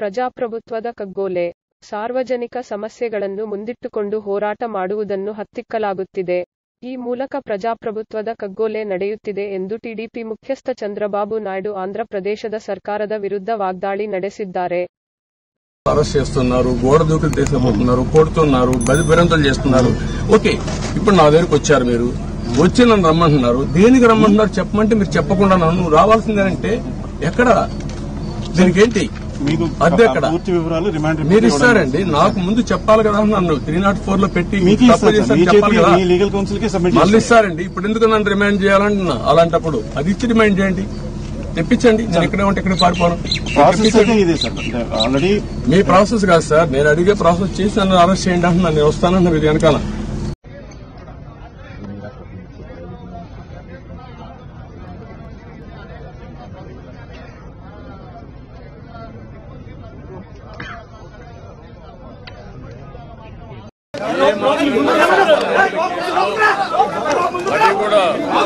ಪ್ರಜಾಪ್ರಭುತ್ವದ ಕಗ್ಗೊಲೆ ಸಾರ್ವಜನಿಕ ಸಮಸ್ಯೆಗಳನ್ನು ಮುಂದಿಟ್ಟುಕೊಂಡು ಹೋರಾಟ ಮಾಡುವುದನ್ನು ಹತ್ತಿಕ್ಕಲಾಗುತ್ತಿದೆ. ಈ ಮೂಲಕ ಪ್ರಜಾಪ್ರಭುತ್ವದ ಕಗ್ಗೊಲೆ ನಡೆಯುತ್ತಿದೆ ಎಂದು ಟಿಡಿಪಿ ಮುಖ್ಯಸ್ಥ ಚಂದ್ರಬಾಬು ನಾಯ್ಡು ఆంధ్రప్రదేశದ ಸರ್ಕಾರದ ವಿರುದ್ಧ ವಾಗ್ದಾಳಿ ನಡೆಸಿದ್ದಾರೆ. అరెస్ట్ చేస్తున్నారు గోడ దూకులు తీసుకుపోతున్నారు కొడుతున్నారు బది బెరంతలు చేస్తున్నారు ఓకే ఇప్పుడు నా దగ్గరికి వచ్చారు మీరు వచ్చి నన్ను రమ్మంటున్నారు దేనికి రమ్మంటున్నారు చెప్పమంటే మీరు చెప్పకుండా నన్ను రావాల్సిందేనంటే ఎక్కడ దీనికి ఏంటి మీకు అద్దె ఎక్కడ పూర్తి వివరాలు రిమాండ్ రిపోర్ట్ మీరు ఇవ్వడం ఇస్తారండి నాకు ముందు చెప్పాలి కదా నన్ను త్రీ నాట్ ఫోర్ లో పెట్టి మీకు తప్పు ఇస్తారు సార్. చేశాను మీ చెప్పాలి చేతికి కదా మీ లీగల్ కౌన్సిల్ కి సబ్మిట్ మళ్ళీ చేస్తారు ఇస్తారండి ఇప్పుడు ఎందుకు నన్ను రిమైండ్ చేయాలంటున్నా అలాంటప్పుడు అది ఇచ్చి రిమైండ్ చేయండి తెప్పించండి నేను ఇక్కడే ఉంటే ఇక్కడ పారిపోను ప్రాసెస్ అయితే తెప్పించండి. ఇదే సార్ అంటే ఆల్రెడీ మీ ప్రాసెస్ కాదు సార్ నేను అడిగే ప్రాసెస్ చేసి నన్ను అరెస్ట్ చేయండి అంటున్నా నేను వస్తానన్న మీరు వెనకాల అది కూడా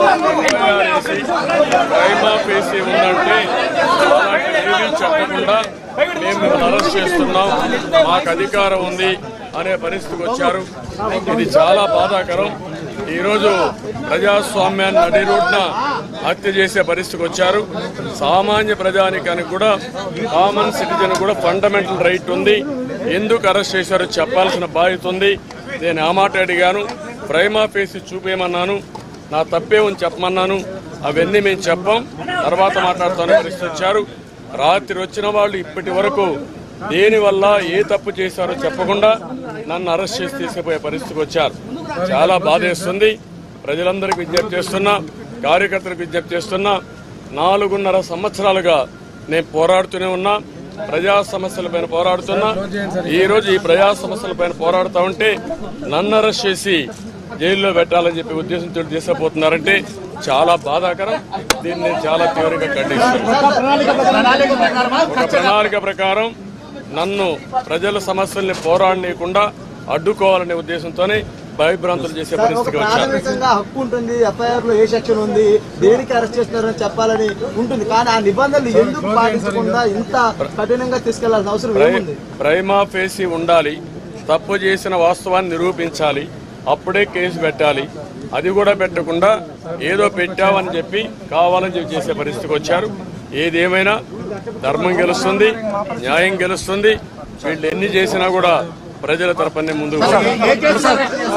ప్రైమా ఫేసి ఉందంటే అలాంటి ఏమీ చెప్పకుండా మేము మిమ్మల్ని అరెస్ట్ చేస్తున్నాం మాకు అధికారం ఉంది అనే పరిస్థితికి వచ్చారు ఇది చాలా బాధాకరం ఈరోజు ప్రజాస్వామ్యాన్ని నడి రోడ్న హత్య చేసే పరిస్థితికి వచ్చారు సామాన్య ప్రజానికానికి కూడా కామన్ సిటిజన్ కూడా ఫండమెంటల్ రైట్ ఉంది ఎందుకు అరెస్ట్ చేశారో చెప్పాల్సిన బాధ్యత ఉంది నేను ఆ మాట అడిగాను ప్రైమా ఫేసి చూపేయమన్నాను నా తప్పే ఉంది చెప్పమన్నాను అవన్నీ మేము చెప్పాం తర్వాత మాట్లాడుతాను పరిస్థితి వచ్చారు రాత్రి వచ్చిన వాళ్ళు ఇప్పటి వరకు దేని వల్ల ఏ తప్పు చేశారో చెప్పకుండా నన్ను అరెస్ట్ చేసి తీసుకుపోయే పరిస్థితికి వచ్చారు చాలా బాధేస్తుంది ప్రజలందరికీ విజ్ఞప్తి చేస్తున్నా కార్యకర్తలకు విజ్ఞప్తి చేస్తున్నా నాలుగున్నర సంవత్సరాలుగా నేను పోరాడుతూనే ఉన్నా ప్రజా సమస్యలపైన పోరాడుతున్నా ఈ రోజు ఈ ప్రజా సమస్యలపైన పోరాడుతూ ఉంటే నన్ను అరెస్ట్ చేసి జైల్లో పెట్టాలని చెప్పి ఉద్దేశంతో తీసుకుపోతున్నారంటే చాలా బాధాకరం దీన్ని నేను చాలా తీవ్రంగా ఖండిస్తున్నాను ఒక ప్రణాళిక ప్రకారం నన్ను ప్రజల సమస్యల్ని పోరాడనీయకుండా అడ్డుకోవాలనే ఉద్దేశంతోనే భయభ్రాంతులు చేసే సార్, ఒక పరిస్థితికి వచ్చారు ప్రాథమికంగా హక్కు ఉంటుంది ఎఫ్ఐఆర్ లో ఏ సెక్షన్ ఉంది దేనికి అరెస్ట్ చేస్తున్నారని చెప్పాలని ఉంటుంది కానీ ఆ నిబంధనలు ఎందుకు పాటించకుండా ఇంత కఠినంగా తీసుకెళ్లాల్సిన అవసరం ప్రై- ఏముంది ప్రైమా ఫేసి ఉండాలి తప్పు చేసిన వాస్తవాన్ని నిరూపించాలి అప్పుడే కేసు పెట్టాలి అది కూడా పెట్టకుండా ఏదో పెట్టావని చెప్పి కావాలని చెప్పి చేసే పరిస్థితికి వచ్చారు ఏదేమైనా ధర్మం గెలుస్తుంది న్యాయం గెలుస్తుంది వీళ్ళు ఎన్ని చేసినా కూడా ప్రజల తరపునే ముందుకు పోతారు.